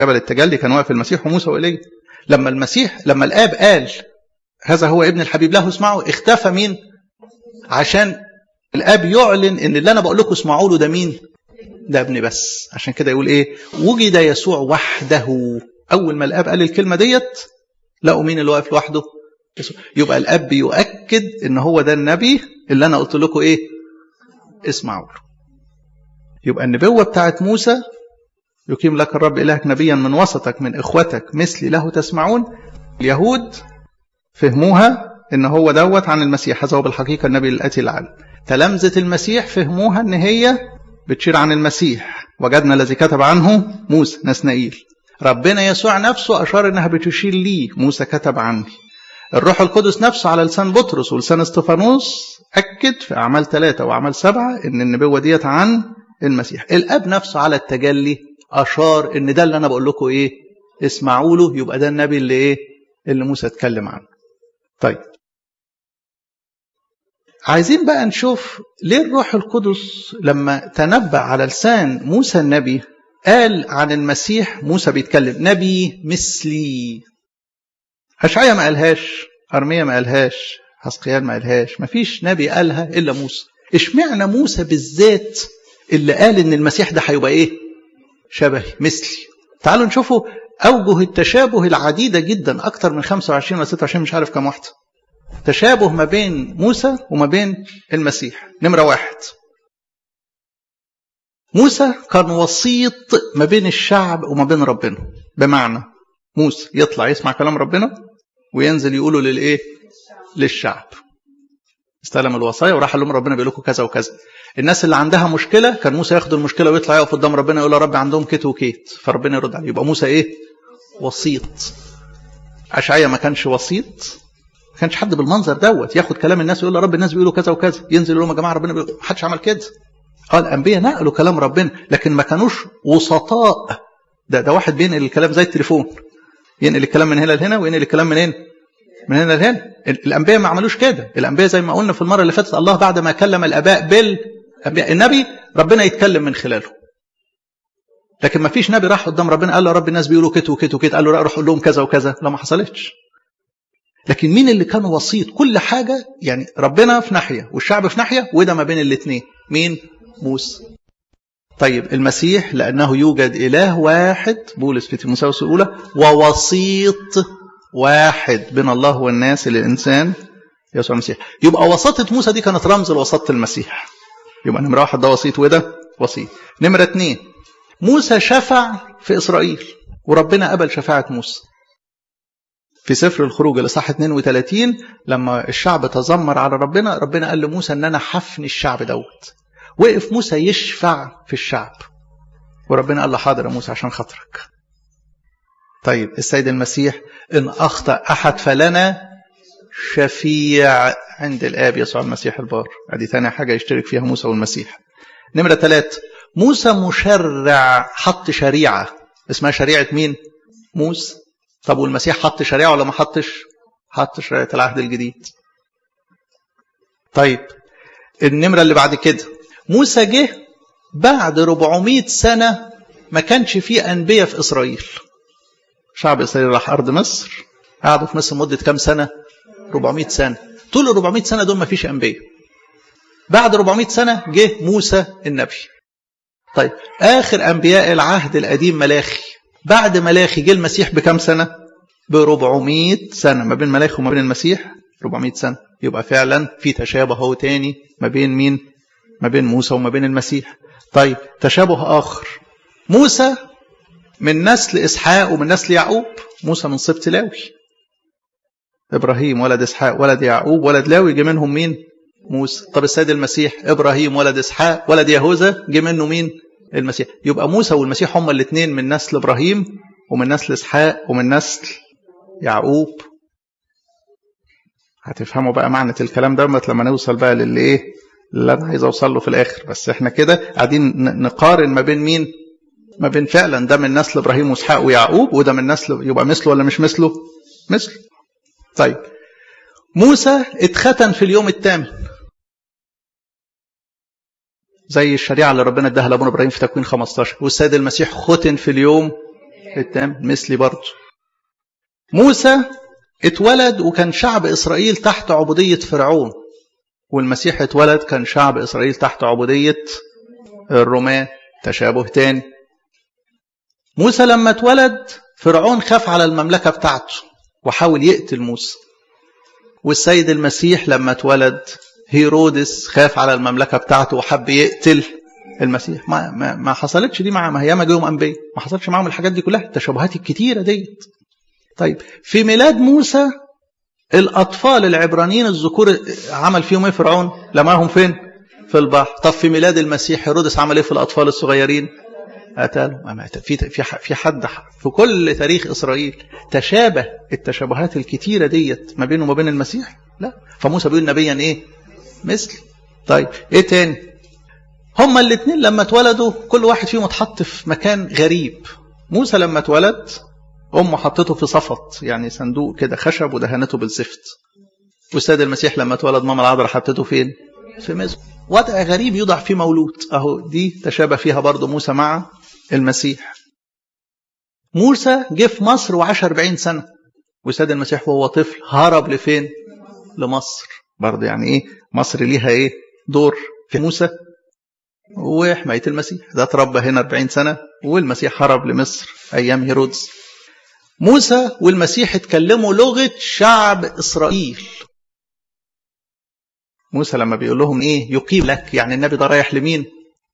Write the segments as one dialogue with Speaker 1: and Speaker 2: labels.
Speaker 1: جبل التجلي كان واقف المسيح وموسى وإيليا لما المسيح لما الآب قال هذا هو ابن الحبيب له اسمعوا اختفى مين عشان الآب يعلن ان اللي انا بقول لكم اسمعوا له ده مين ده ابن بس عشان كده يقول ايه وجد يسوع وحده اول ما الاب قال الكلمه ديت لقوا مين اللي واقف لوحده يبقى الاب يؤكد ان هو ده النبي اللي انا قلت لكم ايه اسمعوا له يبقى النبوه بتاعت موسى يقيم لك الرب الهك نبيا من وسطك من اخوتك مثلي له تسمعون اليهود فهموها ان هو دوت عن المسيح هذا هو بالحقيقه النبي الاتي العالم تلامذه المسيح فهموها ان هي بتشير عن المسيح وجدنا الذي كتب عنه موسى نسنائيل ربنا يسوع نفسه أشار إنها بتشير لي موسى كتب عني الروح القدس نفسه على لسان بطرس ولسان استفانوس أكد في أعمال ثلاثة وأعمال سبعة إن النبوة ديت عن المسيح الأب نفسه على التجلي أشار إن ده اللي أنا بقول لكم إيه اسمعوا له يبقى ده النبي اللي إيه اللي موسى اتكلم عنه طيب عايزين بقى نشوف ليه الروح القدس لما تنبأ على لسان موسى النبي قال عن المسيح موسى بيتكلم نبي مثلي أشعيا ما قالهاش أرميا ما قالهاش حسقيال ما قالهاش ما فيش نبي قالها إلا موسى اشمعنى موسى بالذات اللي قال إن المسيح ده هيبقى إيه شبهي مثلي تعالوا نشوفوا أوجه التشابه العديدة جدا أكتر من 25 ولا 26 مش عارف كم واحدة تشابه ما بين موسى وما بين المسيح نمرة واحد موسى كان وسيط ما بين الشعب وما بين ربنا بمعنى موسى يطلع يسمع كلام ربنا وينزل يقوله للايه للشعب استلم الوصايا وراح لهم ربنا بيقول لكم كذا وكذا الناس اللي عندها مشكله كان موسى ياخد المشكله ويطلع يقف قدام ربنا يقول يا رب عندهم كيت وكيت فربنا يرد عليه يبقى موسى ايه وسيط اشعيا ما كانش وسيط ما كانش حد بالمنظر دوت ياخد كلام الناس ويقول يا رب الناس بيقولوا كذا وكذا ينزل يقول لهم يا جماعه ربنا بيقول ما حدش عمل كده اه الانبياء نقلوا كلام ربنا لكن ما كانوش وسطاء ده ده واحد بينقل الكلام زي التليفون ينقل الكلام من هنا لهنا وينقل الكلام من هنا من هنا لهنا الانبياء ما عملوش كده الانبياء زي ما قلنا في المره اللي فاتت الله بعد ما كلم الاباء بالانبياء النبي ربنا يتكلم من خلاله لكن ما فيش نبي راح قدام ربنا قال له يا رب الناس بيقولوا كت وكت وكت قال له لا روح قول لهم كذا وكذا لا ما حصلتش لكن مين اللي كان وسيط كل حاجه يعني ربنا في ناحيه والشعب في ناحيه وده ما بين الاثنين مين موسى طيب المسيح لأنه يوجد إله واحد بولس في تيموثاوس الأولى ووسيط واحد بين الله والناس للإنسان يسوع المسيح يبقى وساطة موسى دي كانت رمز لوساطة المسيح يبقى نمرة واحد ده وسيط وده وسيط نمرة اتنين موسى شفع في إسرائيل وربنا قبل شفاعة موسى في سفر الخروج الإصحاح 32 لما الشعب تذمر على ربنا ربنا قال لموسى ان انا حفني الشعب دوت وقف موسى يشفع في الشعب وربنا قال له حاضر يا موسى عشان خاطرك طيب السيد المسيح إن أخطأ أحد فلنا شفيع عند الآب يسوع المسيح البار ادي ثاني حاجة يشترك فيها موسى والمسيح نمرة ثلاثة موسى مشرع حط شريعة اسمها شريعة مين موسى طب والمسيح حط شريعة ولا ما حطش حط شريعة العهد الجديد طيب النمرة اللي بعد كده موسى جه بعد 400 سنة ما كانش فيه أنبياء في إسرائيل شعب إسرائيل راح أرض مصر قعدوا في مصر مدة كام سنة 400 سنة طول ال 400 سنة دول ما فيش أنبياء بعد 400 سنة جه موسى النبي طيب آخر أنبياء العهد القديم ملاخي بعد ملاخي جه المسيح بكام سنة ب 400 سنة ما بين ملاخي وما بين المسيح 400 سنة يبقى فعلا في تشابه هو تاني ما بين مين ما بين موسى وما بين المسيح طيب تشابه آخر موسى من نسل إسحاق ومن نسل يعقوب موسى من سبط لاوي إبراهيم ولد إسحاق ولد يعقوب ولد لاوي جه منهم مين موسى طب السيد المسيح إبراهيم ولد إسحاق ولد يهوذا جه منه مين المسيح يبقى موسى والمسيح هما الاثنين من نسل إبراهيم ومن نسل إسحاق ومن نسل يعقوب هتفهموا بقى معنى الكلام ده لما نوصل بقى للي ايه اللي انا عايز اوصل له في الاخر بس احنا كده قاعدين نقارن ما بين مين ما بين فعلا ده من نسل ابراهيم واسحاق ويعقوب وده من نسل يبقى مثله ولا مش مثله مثله طيب موسى اتختن في اليوم الثامن زي الشريعه اللي ربنا اداها لابونا ابراهيم في تكوين 15 والسيد المسيح ختن في اليوم التام مثلي برضه موسى اتولد وكان شعب إسرائيل تحت عبودية فرعون والمسيح اتولد كان شعب إسرائيل تحت عبودية الرومان تشابه تاني موسى لما اتولد فرعون خاف على المملكة بتاعته وحاول يقتل موسى والسيد المسيح لما اتولد هيرودس خاف على المملكة بتاعته وحب يقتل المسيح ما, ما, ما حصلتش دي مع ما هي ما جاهم أنبياء ما حصلش معاهم الحاجات دي كلها التشابهات الكتيرة ديت طيب في ميلاد موسى الأطفال العبرانيين الذكور عمل فيهم ايه فرعون لماهم فين في البحر طب في ميلاد المسيح هيرودس عمل ايه في الأطفال الصغيرين قتلوا في في في حد في كل تاريخ اسرائيل تشابه التشابهات الكتيره ديت ما بينه وما بين المسيح لا فموسى بيقول نبيا ايه مثلي طيب ايه تاني هما الاثنين لما اتولدوا كل واحد فيهم اتحط في مكان غريب موسى لما اتولد امه حطته في صفط يعني صندوق كده خشب ودهنته بالزفت والسيد المسيح لما اتولد ماما العذراء حطته فين في مزق وضع غريب يوضع فيه مولود اهو دي تشابه فيها برضه موسى مع المسيح موسى جه في مصر وعاش 40 سنة والسيد المسيح وهو طفل هرب لفين لمصر برضه يعني ايه مصر ليها ايه دور في موسى وحماية المسيح ده اتربى هنا 40 سنة والمسيح هرب لمصر أيام هيرودس موسى والمسيح اتكلموا لغة شعب إسرائيل موسى لما بيقول لهم ايه يقيم لك يعني النبي ده رايح لمين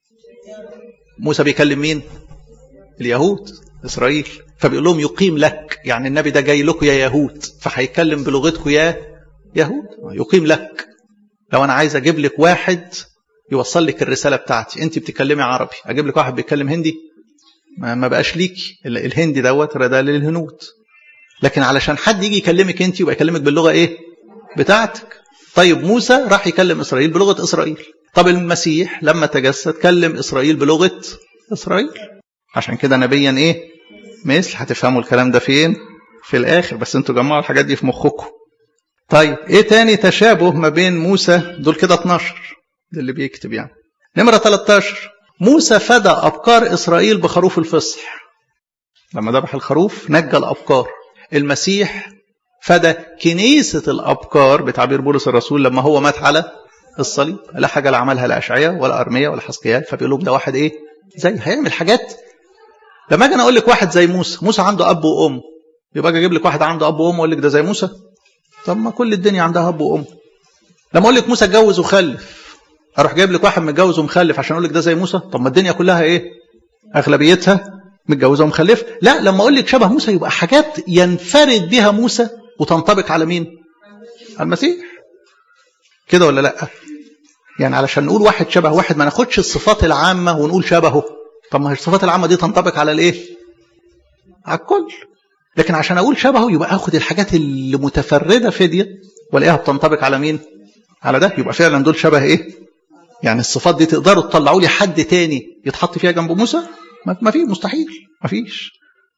Speaker 1: موسى بيكلم مين اليهود اسرائيل فبيقول لهم يقيم لك يعني النبي ده جاي لكم يا يهود فهيتكلم بلغتكم يا يهود يقيم لك لو انا عايز اجيب لك واحد يوصل لك الرساله بتاعتي انت بتتكلمي عربي اجيب لك واحد بيتكلم هندي ما, ما بقاش ليكي الهندي دوت ده للهنود لكن علشان حد يجي يكلمك انت يبقى يكلمك باللغه ايه بتاعتك طيب موسى راح يكلم اسرائيل بلغه اسرائيل طب المسيح لما تجسد كلم اسرائيل بلغه اسرائيل عشان كده نبيا ايه مثل هتفهموا الكلام ده فين في الاخر بس انتوا جمعوا الحاجات دي في مخكم طيب ايه تاني تشابه ما بين موسى دول كده 12 ده اللي بيكتب يعني نمرة 13 موسى فدى أبكار إسرائيل بخروف الفصح لما ذبح الخروف نجى الأبكار المسيح فدى كنيسة الأبكار بتعبير بولس الرسول لما هو مات على الصليب لا حاجة لا عملها لا أشعية ولا أرمية ولا حسقيال فبيقول لهم ده واحد إيه زي هيعمل حاجات لما اجي انا اقول لك واحد زي موسى موسى عنده اب وام يبقى اجي اجيب لك واحد عنده اب وام واقول لك ده زي موسى طب ما كل الدنيا عندها اب وام لما اقول لك موسى اتجوز وخلف اروح جايب لك واحد متجوز ومخلف عشان اقول لك ده زي موسى طب ما الدنيا كلها ايه اغلبيتها متجوزه ومخلفه لا لما اقول لك شبه موسى يبقى حاجات ينفرد بها موسى وتنطبق على مين على المسيح كده ولا لا يعني علشان نقول واحد شبه واحد ما ناخدش الصفات العامه ونقول شبهه طب ما هي الصفات العامه دي تنطبق على الايه على الكل لكن عشان اقول شبهه يبقى اخد الحاجات اللي متفرده في دي والاقيها بتنطبق على مين على ده يبقى فعلا دول شبه ايه يعني الصفات دي تقدروا تطلعوا لي حد تاني يتحط فيها جنب موسى ما في مستحيل ما فيش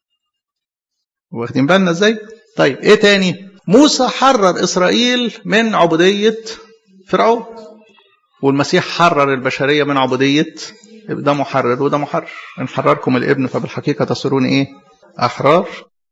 Speaker 1: واخدين بالنا ازاي طيب ايه تاني موسى حرر اسرائيل من عبوديه فرعون والمسيح حرر البشريه من عبوديه ده محرر وده محرر ان حرركم الابن فبالحقيقه تصيرون ايه احرار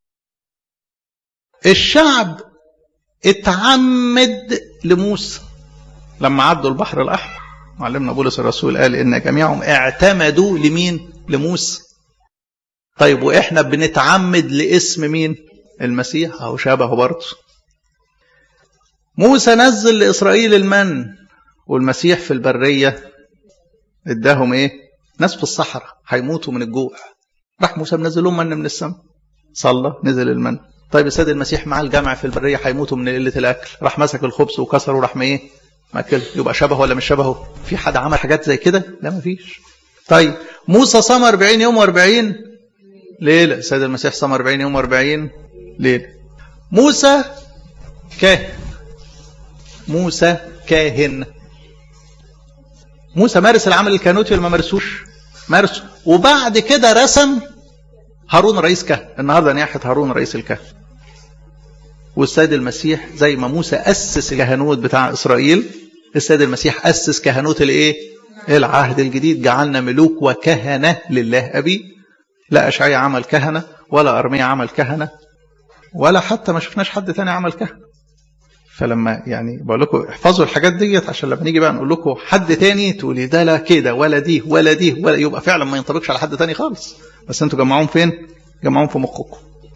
Speaker 1: الشعب اتعمد لموسى لما عدوا البحر الاحمر معلمنا بولس الرسول قال ان جميعهم اعتمدوا لمين لموسى طيب واحنا بنتعمد لاسم مين المسيح او شبهه برضه موسى نزل لاسرائيل المن والمسيح في البريه اداهم ايه ناس في الصحراء هيموتوا من الجوع راح موسى منزل لهم من من السماء صلى نزل المن طيب السيد المسيح مع الجمع في البريه هيموتوا من قله الاكل راح مسك الخبز وكسره وراح ايه ماكل يبقى شبهه ولا مش شبهه في حد عمل حاجات زي كده لا ما فيش طيب موسى صام 40 يوم و40 ليله السيد المسيح صام 40 يوم و40 ليله موسى كاهن موسى كاهن موسى مارس العمل الكهنوتي ولا ما مارسوش؟ مارسه وبعد كده رسم هارون رئيس كهنة النهارده نياحة هارون رئيس الكهنة والسيد المسيح زي ما موسى أسس الكهنوت بتاع إسرائيل السيد المسيح أسس كهنوت الإيه؟ العهد الجديد جعلنا ملوك وكهنة لله أبي لا أشعيا عمل كهنة ولا أرميا عمل كهنة ولا حتى ما شفناش حد تاني عمل كهنة فلما يعني بقول لكم احفظوا الحاجات ديت عشان لما نيجي بقى نقول لكم حد تاني تقولي ده لا كده ولا دي ولا دي ولا يبقى فعلا ما ينطبقش على حد تاني خالص بس انتوا جمعوهم فين؟ جمعوهم في مخكم.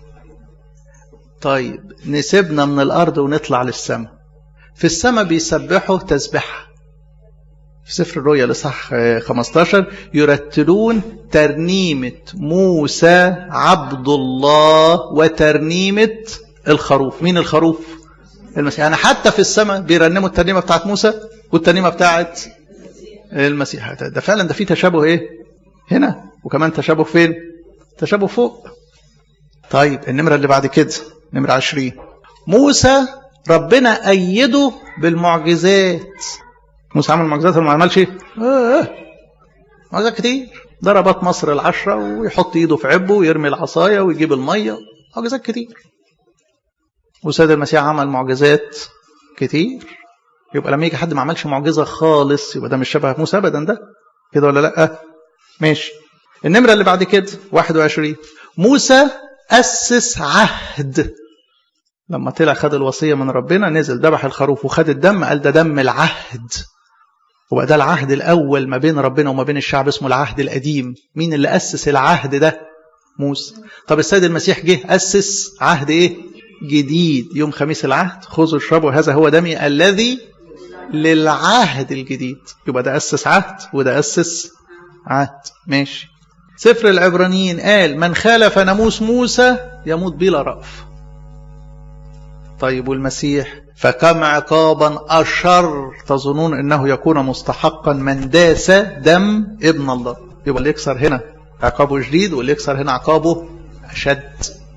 Speaker 1: طيب نسيبنا من الارض ونطلع للسماء. في السماء بيسبحوا تسبحه. في سفر الرؤيا الاصحاح 15 يرتلون ترنيمه موسى عبد الله وترنيمه الخروف، مين الخروف؟ المسيح يعني حتى في السماء بيرنموا الترنيمه بتاعت موسى والترنيمه بتاعت المسيح ده فعلا ده في تشابه ايه هنا وكمان تشابه فين تشابه فوق طيب النمره اللي بعد كده نمره 20 موسى ربنا ايده بالمعجزات موسى عمل معجزات ولا ما عملش ايه آه. معجزات كتير ضربات مصر العشرة ويحط ايده في عبه ويرمي العصاية ويجيب المية معجزات كتير وسيد المسيح عمل معجزات كتير يبقى لما يجي حد ما عملش معجزة خالص يبقى ده مش شبه موسى أبدا ده كده ولا لأ ماشي النمرة اللي بعد كده 21 موسى أسس عهد لما طلع خد الوصية من ربنا نزل ذبح الخروف وخد الدم قال ده دم العهد وبقى ده العهد الأول ما بين ربنا وما بين الشعب اسمه العهد القديم مين اللي أسس العهد ده موسى طب السيد المسيح جه أسس عهد إيه جديد يوم خميس العهد خذوا اشربوا هذا هو دمي الذي للعهد الجديد يبقى ده أسس عهد وده أسس عهد ماشي سفر العبرانيين قال من خالف ناموس موسى يموت بلا رأف طيب والمسيح فكم عقابا أشر تظنون أنه يكون مستحقا من داس دم ابن الله يبقى اللي يكسر هنا عقابه جديد واللي يكسر هنا عقابه أشد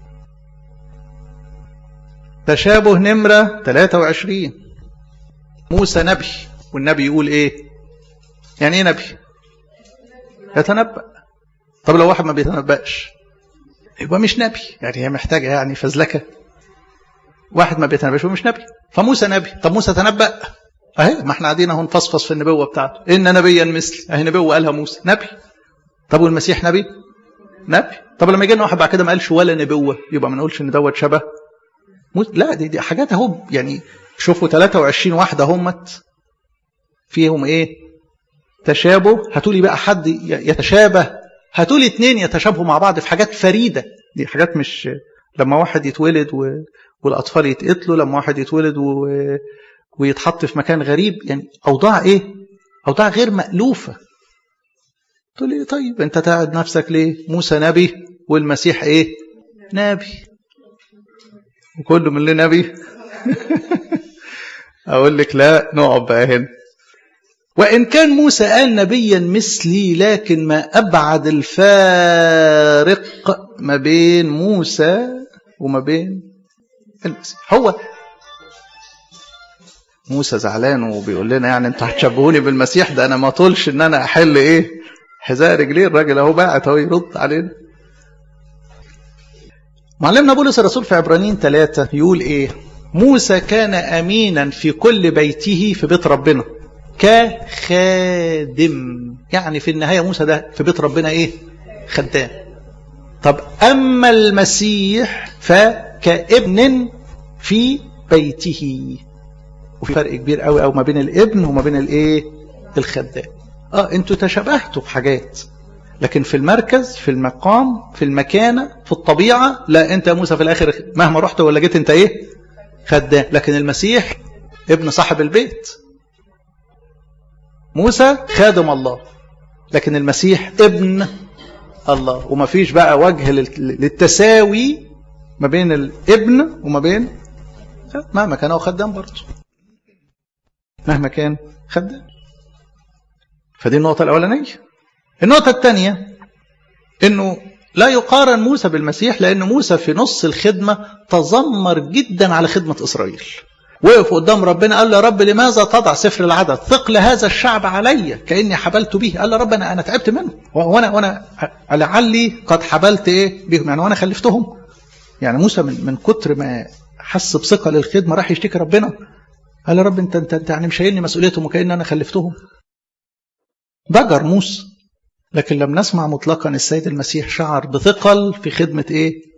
Speaker 1: تشابه نمرة 23 موسى نبي والنبي يقول ايه يعني ايه نبي يتنبأ طب لو واحد ما بيتنبأش يبقى مش نبي يعني هي محتاجة يعني فزلكة واحد ما بيتنبأش هو مش نبي فموسى نبي طب موسى تنبأ اهي ما احنا قاعدين اهو نفصفص في النبوة بتاعته إن نبيا مثلي اهي نبوة قالها موسى نبي طب والمسيح نبي نبي طب لما يجي لنا واحد بعد كده ما قالش ولا نبوة يبقى ما نقولش ان دوت شبه لا دي, دي حاجات اهو يعني شوفوا 23 واحدة همت فيهم ايه تشابه هاتولي بقى حد يتشابه هاتولي اتنين يتشابهوا مع بعض في حاجات فريدة دي حاجات مش لما واحد يتولد و... والأطفال يتقتلوا لما واحد يتولد و... ويتحط في مكان غريب يعني أوضاع إيه أوضاع غير مألوفة تقول لي طيب أنت تعد نفسك ليه موسى نبي والمسيح إيه نبي وكله من له نبي أقول لك لا نقعد بقى هنا وإن كان موسى قال نبيا مثلي لكن ما أبعد الفارق ما بين موسى وما بين المسيح هو موسى زعلان وبيقول لنا يعني انتوا هتشبهوني بالمسيح ده انا ما طولش ان انا احل ايه حذاء رجليه الراجل اهو باعت اهو يرد علينا معلمنا بولس الرسول في عبرانيين ثلاثة يقول ايه موسى كان امينا في كل بيته في بيت ربنا كخادم يعني في النهاية موسى ده في بيت ربنا ايه خدام طب اما المسيح فكابن في بيته وفي فرق كبير قوي قوي ما بين الابن وما بين الايه الخدام اه انتوا تشابهتوا في حاجات لكن في المركز في المقام في المكانه في الطبيعه لا انت يا موسى في الاخر مهما رحت ولا جيت انت ايه خدام لكن المسيح ابن صاحب البيت موسى خادم الله لكن المسيح ابن الله وما فيش بقى وجه للتساوي ما بين الابن وما بين مهما كان هو خدام برضه مهما كان خدام فدي النقطة الأولانية النقطة الثانية إنه لا يقارن موسى بالمسيح لأن موسى في نص الخدمة تذمر جدا على خدمة إسرائيل وقف قدام ربنا قال له يا رب لماذا تضع سفر العدد ثقل هذا الشعب علي كاني حبلت به قال له رب انا انا تعبت منه وانا وانا لعلي قد حبلت ايه بهم يعني وانا خلفتهم يعني موسى من من كتر ما حس بثقل الخدمه راح يشتكي ربنا قال يا رب انت انت, انت يعني مش شايلني مسؤوليتهم وكأن انا خلفتهم ضجر موسى لكن لم نسمع مطلقا السيد المسيح شعر بثقل في خدمة إيه